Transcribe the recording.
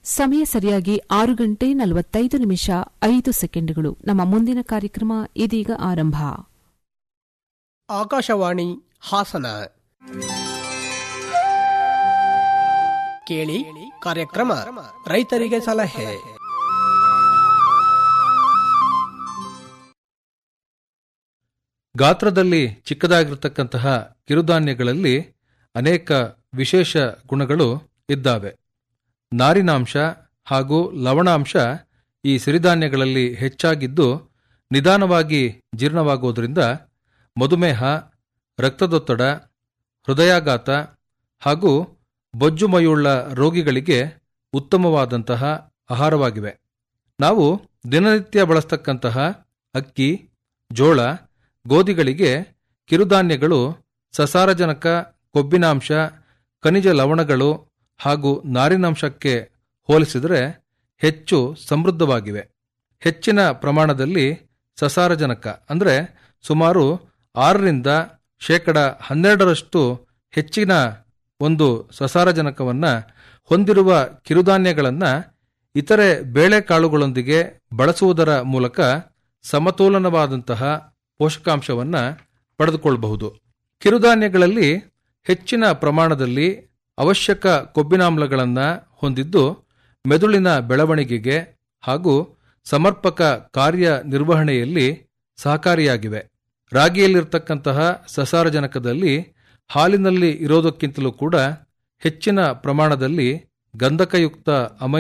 ಸಮಯ ಸರಿಯಾಗಿ ಆರು ಗಂಟೆ ನಲವತ್ತೈದು ನಿಮಿಷ ಐದು ಸೆಕೆಂಡುಗಳು ನಮ್ಮ ಮುಂದಿನ ಕಾರ್ಯಕ್ರಮ ಇದೀಗ ಆರಂಭ ಆಕಾಶವಾಣಿ ಹಾಸನ ಕೇಳಿ ಕಾರ್ಯಕ್ರಮ ರೈತರಿಗೆ ಸಲಹೆ ಗಾತ್ರದಲ್ಲಿ ಚಿಕ್ಕದಾಗಿರತಕ್ಕಂತಹ ಕಿರುಧಾನ್ಯಗಳಲ್ಲಿ ಅನೇಕ ವಿಶೇಷ ಗುಣಗಳು ಇದ್ದಾವೆ ನಾರಿನಾಂಶ ಹಾಗೂ ಲವಣಾಂಶ ಈ ಸಿರಿಧಾನ್ಯಗಳಲ್ಲಿ ಹೆಚ್ಚಾಗಿದ್ದು ನಿಧಾನವಾಗಿ ಜೀರ್ಣವಾಗುವುದರಿಂದ ಮಧುಮೇಹ ರಕ್ತದೊತ್ತಡ ಹೃದಯಾಘಾತ ಹಾಗೂ ಬೊಜ್ಜುಮಯುಳ್ಳ ರೋಗಿಗಳಿಗೆ ಉತ್ತಮವಾದಂತಹ ಆಹಾರವಾಗಿವೆ ನಾವು ದಿನನಿತ್ಯ ಬಳಸ್ತಕ್ಕಂತಹ ಅಕ್ಕಿ ಜೋಳ ಗೋಧಿಗಳಿಗೆ ಕಿರುಧಾನ್ಯಗಳು ಸಸಾರಜನಕ ಕೊಬ್ಬಿನಾಂಶ ಖನಿಜ ಲವಣಗಳು ಹಾಗೂ ನಾರಿನಾಂಶಕ್ಕೆ ಹೋಲಿಸಿದರೆ ಹೆಚ್ಚು ಸಮೃದ್ಧವಾಗಿವೆ ಹೆಚ್ಚಿನ ಪ್ರಮಾಣದಲ್ಲಿ ಸಸಾರಜನಕ ಅಂದರೆ ಸುಮಾರು ಆರರಿಂದ ಶೇಕಡ ಹನ್ನೆರಡರಷ್ಟು ಹೆಚ್ಚಿನ ಒಂದು ಸಸಾರಜನಕವನ್ನು ಹೊಂದಿರುವ ಕಿರುಧಾನ್ಯಗಳನ್ನು ಇತರೆ ಬೇಳೆಕಾಳುಗಳೊಂದಿಗೆ ಬಳಸುವುದರ ಮೂಲಕ ಸಮತೋಲನವಾದಂತಹ ಪೋಷಕಾಂಶವನ್ನು ಪಡೆದುಕೊಳ್ಳಬಹುದು ಕಿರುಧಾನ್ಯಗಳಲ್ಲಿ ಹೆಚ್ಚಿನ ಪ್ರಮಾಣದಲ್ಲಿ ಅವಶ್ಯಕ ಕೊಬ್ಬಿನಾಮ್ಲಗಳನ್ನು ಹೊಂದಿದ್ದು ಮೆದುಳಿನ ಬೆಳವಣಿಗೆಗೆ ಹಾಗೂ ಸಮರ್ಪಕ ಕಾರ್ಯನಿರ್ವಹಣೆಯಲ್ಲಿ ಸಹಕಾರಿಯಾಗಿವೆ ರಾಗಿಯಲ್ಲಿರ್ತಕ್ಕಂತಹ ಸಸಾರಜನಕದಲ್ಲಿ ಹಾಲಿನಲ್ಲಿ ಇರೋದಕ್ಕಿಂತಲೂ ಕೂಡ ಹೆಚ್ಚಿನ ಪ್ರಮಾಣದಲ್ಲಿ ಗಂಧಕಯುಕ್ತ ಅಮೈನೋ